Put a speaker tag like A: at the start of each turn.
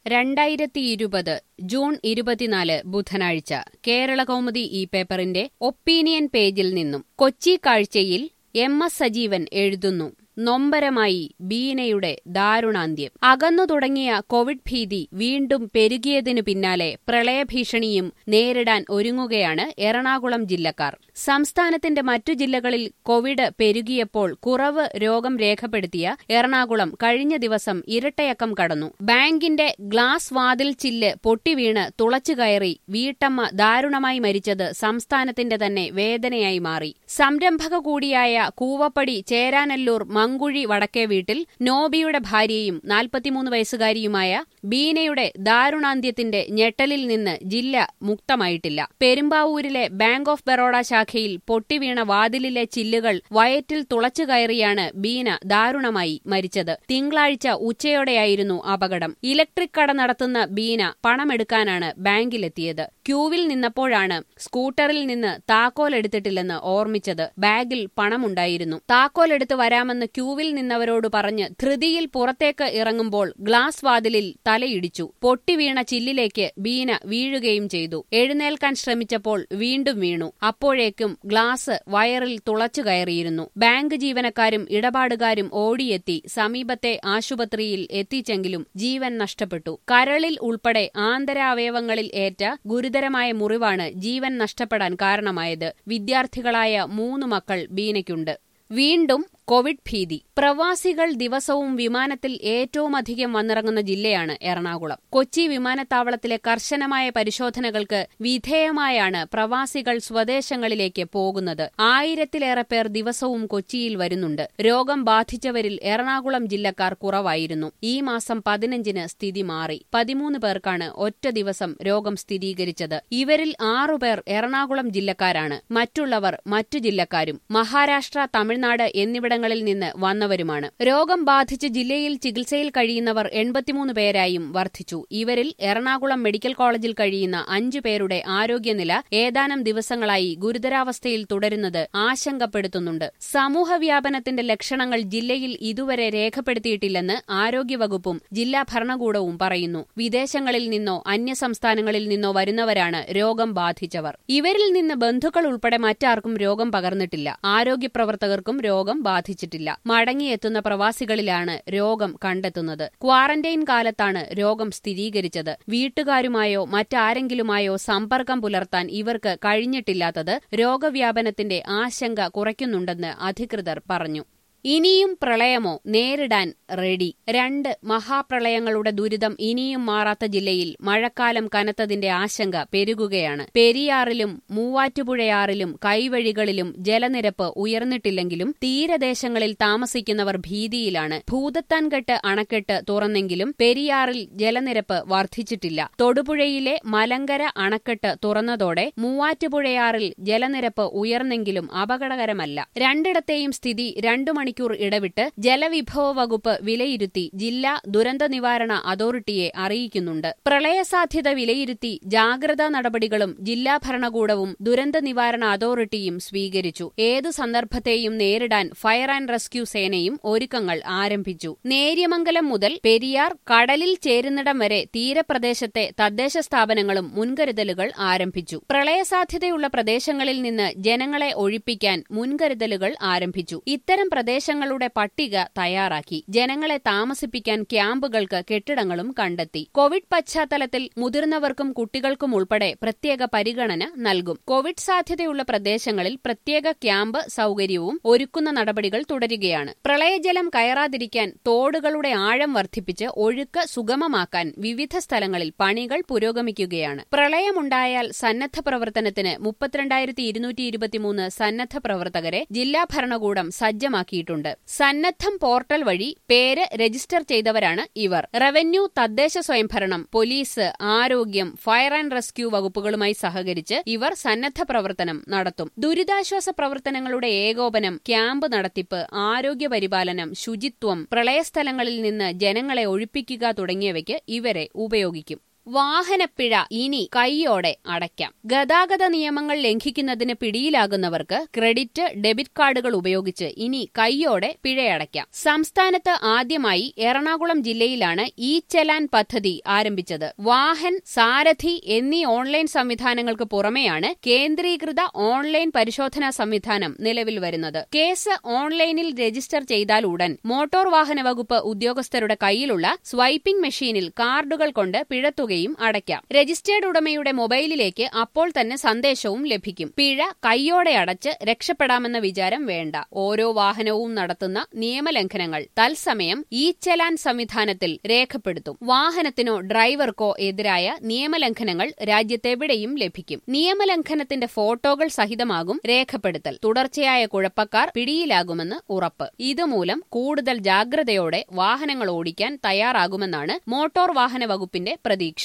A: രണ്ടായിരത്തി ഇരുപത് ജൂൺ ഇരുപത്തിനാല് ബുധനാഴ്ച കേരളകൗമുദി ഈ പേപ്പറിന്റെ ഒപ്പീനിയൻ പേജിൽ നിന്നും കൊച്ചി കാഴ്ചയിൽ എം എസ് സജീവൻ എഴുതുന്നു നൊമ്പരമായി ബീനയുടെ ദാരുണാന്ത്യം അകന്നു തുടങ്ങിയ കോവിഡ് ഭീതി വീണ്ടും പെരുകിയതിനു പിന്നാലെ പ്രളയഭീഷണിയും നേരിടാൻ ഒരുങ്ങുകയാണ് എറണാകുളം ജില്ലക്കാർ സംസ്ഥാനത്തിന്റെ മറ്റു ജില്ലകളിൽ കോവിഡ് പെരുകിയപ്പോൾ കുറവ് രോഗം രേഖപ്പെടുത്തിയ എറണാകുളം കഴിഞ്ഞ ദിവസം ഇരട്ടയക്കം കടന്നു ബാങ്കിന്റെ ഗ്ലാസ് വാതിൽ ചില്ല് പൊട്ടിവീണ് തുളച്ചുകയറി വീട്ടമ്മ ദാരുണമായി മരിച്ചത് സംസ്ഥാനത്തിന്റെ തന്നെ വേദനയായി മാറി സംരംഭക കൂടിയായ കൂവപ്പടി ചേരാനല്ലൂർ മങ്കുഴി വടക്കേ വീട്ടിൽ നോബിയുടെ ഭാര്യയും നാൽപ്പത്തിമൂന്ന് വയസ്സുകാരിയുമായ ബീനയുടെ ദാരുണാന്ത്യത്തിന്റെ ഞെട്ടലിൽ നിന്ന് ജില്ല മുക്തമായിട്ടില്ല പെരുമ്പാവൂരിലെ ബാങ്ക് ഓഫ് ബറോഡ ശാഖയിൽ പൊട്ടിവീണ വാതിലിലെ ചില്ലുകൾ വയറ്റിൽ തുളച്ചു കയറിയാണ് ബീന ദാരുണമായി മരിച്ചത് തിങ്കളാഴ്ച ഉച്ചയോടെയായിരുന്നു അപകടം ഇലക്ട്രിക് കട നടത്തുന്ന ബീന പണമെടുക്കാനാണ് ബാങ്കിലെത്തിയത് ക്യൂവിൽ നിന്നപ്പോഴാണ് സ്കൂട്ടറിൽ നിന്ന് താക്കോൽ എടുത്തിട്ടില്ലെന്ന് ഓർമ്മിച്ചത് ബാഗിൽ പണമുണ്ടായിരുന്നു താക്കോൽ എടുത്ത് വരാമെന്ന് ക്യൂവിൽ നിന്നവരോട് പറഞ്ഞ് ധൃതിയിൽ പുറത്തേക്ക് ഇറങ്ങുമ്പോൾ ഗ്ലാസ് വാതിലിൽ തലയിടിച്ചു പൊട്ടിവീണ ചില്ലിലേക്ക് ബീന വീഴുകയും ചെയ്തു എഴുന്നേൽക്കാൻ ശ്രമിച്ചപ്പോൾ വീണ്ടും വീണു അപ്പോഴേക്കും ഗ്ലാസ് വയറിൽ തുളച്ചു കയറിയിരുന്നു ബാങ്ക് ജീവനക്കാരും ഇടപാടുകാരും ഓടിയെത്തി സമീപത്തെ ആശുപത്രിയിൽ എത്തിച്ചെങ്കിലും ജീവൻ നഷ്ടപ്പെട്ടു കരളിൽ ഉൾപ്പെടെ ആന്തരാവയവങ്ങളിൽ ഏറ്റ ഗുരുതരമായ മുറിവാണ് ജീവൻ നഷ്ടപ്പെടാൻ കാരണമായത് വിദ്യാർത്ഥികളായ മൂന്ന് മക്കൾ ബീനയ്ക്കുണ്ട് വീണ്ടും കോവിഡ് ഭീതി പ്രവാസികൾ ദിവസവും വിമാനത്തിൽ ഏറ്റവുമധികം വന്നിറങ്ങുന്ന ജില്ലയാണ് എറണാകുളം കൊച്ചി വിമാനത്താവളത്തിലെ കർശനമായ പരിശോധനകൾക്ക് വിധേയമായാണ് പ്രവാസികൾ സ്വദേശങ്ങളിലേക്ക് പോകുന്നത് ആയിരത്തിലേറെ പേർ ദിവസവും കൊച്ചിയിൽ വരുന്നുണ്ട് രോഗം ബാധിച്ചവരിൽ എറണാകുളം ജില്ലക്കാർ കുറവായിരുന്നു ഈ മാസം പതിനഞ്ചിന് സ്ഥിതി മാറി പതിമൂന്ന് പേർക്കാണ് ഒറ്റ ദിവസം രോഗം സ്ഥിരീകരിച്ചത് ഇവരിൽ ആറുപേർ എറണാകുളം ജില്ലക്കാരാണ് മറ്റുള്ളവർ മറ്റു ജില്ലക്കാരും മഹാരാഷ്ട്ര തമിഴ്നാട് എന്നിവിടങ്ങളിൽ നിന്ന് വന്നവരുമാണ് രോഗം ബാധിച്ച് ജില്ലയിൽ ചികിത്സയിൽ കഴിയുന്നവർ എൺപത്തിമൂന്ന് പേരായും വർദ്ധിച്ചു ഇവരിൽ എറണാകുളം മെഡിക്കൽ കോളേജിൽ കഴിയുന്ന അഞ്ചു പേരുടെ ആരോഗ്യനില ഏതാനും ദിവസങ്ങളായി ഗുരുതരാവസ്ഥയിൽ തുടരുന്നത് ആശങ്കപ്പെടുത്തുന്നുണ്ട് സമൂഹവ്യാപനത്തിന്റെ ലക്ഷണങ്ങൾ ജില്ലയിൽ ഇതുവരെ രേഖപ്പെടുത്തിയിട്ടില്ലെന്ന് ആരോഗ്യവകുപ്പും ജില്ലാ ഭരണകൂടവും പറയുന്നു വിദേശങ്ങളിൽ നിന്നോ അന്യസംസ്ഥാനങ്ങളിൽ നിന്നോ വരുന്നവരാണ് രോഗം ബാധിച്ചവർ ഇവരിൽ നിന്ന് ബന്ധുക്കൾ ഉൾപ്പെടെ മറ്റാർക്കും രോഗം പകർന്നിട്ടില്ല ആരോഗ്യപ്രവർത്തകർക്കും രോഗം ബാധിച്ചിട്ടില്ല മടങ്ങിയെത്തുന്ന പ്രവാസികളിലാണ് രോഗം കണ്ടെത്തുന്നത് ക്വാറന്റൈൻ കാലത്താണ് രോഗം സ്ഥിരീകരിച്ചത് വീട്ടുകാരുമായോ മറ്റാരെങ്കിലുമായോ സമ്പർക്കം പുലർത്താൻ ഇവർക്ക് കഴിഞ്ഞിട്ടില്ലാത്തത് രോഗവ്യാപനത്തിന്റെ ആശങ്ക കുറയ്ക്കുന്നുണ്ടെന്ന് അധികൃതർ പറഞ്ഞു ഇനിയും പ്രളയമോ നേരിടാൻ റെഡി രണ്ട് മഹാപ്രളയങ്ങളുടെ ദുരിതം ഇനിയും മാറാത്ത ജില്ലയിൽ മഴക്കാലം കനത്തതിന്റെ ആശങ്ക പെരുകുകയാണ് പെരിയാറിലും മൂവാറ്റുപുഴയാറിലും കൈവഴികളിലും ജലനിരപ്പ് ഉയർന്നിട്ടില്ലെങ്കിലും തീരദേശങ്ങളിൽ താമസിക്കുന്നവർ ഭീതിയിലാണ് ഭൂതത്താൻകെട്ട് അണക്കെട്ട് തുറന്നെങ്കിലും പെരിയാറിൽ ജലനിരപ്പ് വർദ്ധിച്ചിട്ടില്ല തൊടുപുഴയിലെ മലങ്കര അണക്കെട്ട് തുറന്നതോടെ മൂവാറ്റുപുഴയാറിൽ ജലനിരപ്പ് ഉയർന്നെങ്കിലും അപകടകരമല്ല രണ്ടിടത്തെയും സ്ഥിതി രണ്ടു മണിക്കൂർ ഇടവിട്ട് ജലവിഭവ വകുപ്പ് വിലയിരുത്തി ജില്ലാ ദുരന്ത നിവാരണ അതോറിറ്റിയെ അറിയിക്കുന്നുണ്ട് പ്രളയസാധ്യത വിലയിരുത്തി ജാഗ്രതാ നടപടികളും ജില്ലാ ഭരണകൂടവും ദുരന്ത നിവാരണ അതോറിറ്റിയും സ്വീകരിച്ചു ഏതു സന്ദർഭത്തെയും നേരിടാൻ ഫയർ ആൻഡ് റെസ്ക്യൂ സേനയും ഒരുക്കങ്ങൾ ആരംഭിച്ചു നേര്യമംഗലം മുതൽ പെരിയാർ കടലിൽ ചേരുന്നിടം വരെ തീരപ്രദേശത്തെ തദ്ദേശ സ്ഥാപനങ്ങളും മുൻകരുതലുകൾ ആരംഭിച്ചു പ്രളയസാധ്യതയുള്ള പ്രദേശങ്ങളിൽ നിന്ന് ജനങ്ങളെ ഒഴിപ്പിക്കാൻ മുൻകരുതലുകൾ ആരംഭിച്ചു ഇത്തരം പ്രദേശങ്ങളുടെ പട്ടിക തയ്യാറാക്കി ജനങ്ങളെ താമസിപ്പിക്കാൻ ക്യാമ്പുകൾക്ക് കെട്ടിടങ്ങളും കണ്ടെത്തി കോവിഡ് പശ്ചാത്തലത്തിൽ മുതിർന്നവർക്കും കുട്ടികൾക്കും ഉൾപ്പെടെ പ്രത്യേക പരിഗണന നൽകും കോവിഡ് സാധ്യതയുള്ള പ്രദേശങ്ങളിൽ പ്രത്യേക ക്യാമ്പ് സൌകര്യവും ഒരുക്കുന്ന നടപടികൾ തുടരുകയാണ് പ്രളയജലം കയറാതിരിക്കാൻ തോടുകളുടെ ആഴം വർദ്ധിപ്പിച്ച് ഒഴുക്ക് സുഗമമാക്കാൻ വിവിധ സ്ഥലങ്ങളിൽ പണികൾ പുരോഗമിക്കുകയാണ് പ്രളയമുണ്ടായാൽ സന്നദ്ധ പ്രവർത്തനത്തിന് മുപ്പത്തിരണ്ടായിരത്തി ഇരുന്നൂറ്റി ഇരുപത്തിമൂന്ന് സന്നദ്ധ പ്രവർത്തകരെ ജില്ലാ ഭരണകൂടം സജ്ജമാക്കിയിട്ടുണ്ട് സന്നദ്ധം പോർട്ടൽ വഴി പേര് രജിസ്റ്റർ ചെയ്തവരാണ് ഇവർ റവന്യൂ തദ്ദേശ സ്വയംഭരണം പോലീസ് ആരോഗ്യം ഫയർ ആൻഡ് റെസ്ക്യൂ വകുപ്പുകളുമായി സഹകരിച്ച് ഇവർ സന്നദ്ധ പ്രവർത്തനം നടത്തും ദുരിതാശ്വാസ പ്രവർത്തനങ്ങളുടെ ഏകോപനം ക്യാമ്പ് നടത്തിപ്പ് ആരോഗ്യ പരിപാലനം ശുചിത്വം പ്രളയസ്ഥലങ്ങളിൽ നിന്ന് ജനങ്ങളെ ഒഴിപ്പിക്കുക തുടങ്ങിയവയ്ക്ക് ഇവരെ ഉപയോഗിക്കും വാഹനപ്പിഴ ഇനി കൈയോടെ അടയ്ക്കാം ഗതാഗത നിയമങ്ങൾ ലംഘിക്കുന്നതിന് പിടിയിലാകുന്നവർക്ക് ക്രെഡിറ്റ് ഡെബിറ്റ് കാർഡുകൾ ഉപയോഗിച്ച് ഇനി കൈയോടെ പിഴയടയ്ക്കാം സംസ്ഥാനത്ത് ആദ്യമായി എറണാകുളം ജില്ലയിലാണ് ഇ ചെലാൻ പദ്ധതി ആരംഭിച്ചത് വാഹൻ സാരഥി എന്നീ ഓൺലൈൻ സംവിധാനങ്ങൾക്ക് പുറമെയാണ് കേന്ദ്രീകൃത ഓൺലൈൻ പരിശോധനാ സംവിധാനം നിലവിൽ വരുന്നത് കേസ് ഓൺലൈനിൽ രജിസ്റ്റർ ചെയ്താൽ ഉടൻ മോട്ടോർ വാഹന വകുപ്പ് ഉദ്യോഗസ്ഥരുടെ കയ്യിലുള്ള സ്വൈപ്പിംഗ് മെഷീനിൽ കാർഡുകൾ കൊണ്ട് പിഴത്തുകയും അടയ്ക്കാം രജിസ്റ്റേർഡ് ഉടമയുടെ മൊബൈലിലേക്ക് അപ്പോൾ തന്നെ സന്ദേശവും ലഭിക്കും പിഴ കൈയോടെ അടച്ച് രക്ഷപ്പെടാമെന്ന വിചാരം വേണ്ട ഓരോ വാഹനവും നടത്തുന്ന നിയമലംഘനങ്ങൾ തത്സമയം ഇ ചലാൻ സംവിധാനത്തിൽ രേഖപ്പെടുത്തും വാഹനത്തിനോ ഡ്രൈവർക്കോ എതിരായ നിയമലംഘനങ്ങൾ രാജ്യത്തെവിടെയും ലഭിക്കും നിയമലംഘനത്തിന്റെ ഫോട്ടോകൾ സഹിതമാകും രേഖപ്പെടുത്തൽ തുടർച്ചയായ കുഴപ്പക്കാർ പിടിയിലാകുമെന്ന് ഉറപ്പ് ഇതുമൂലം കൂടുതൽ ജാഗ്രതയോടെ വാഹനങ്ങൾ ഓടിക്കാൻ തയ്യാറാകുമെന്നാണ് മോട്ടോർ വാഹന വകുപ്പിന്റെ പ്രതീക്ഷ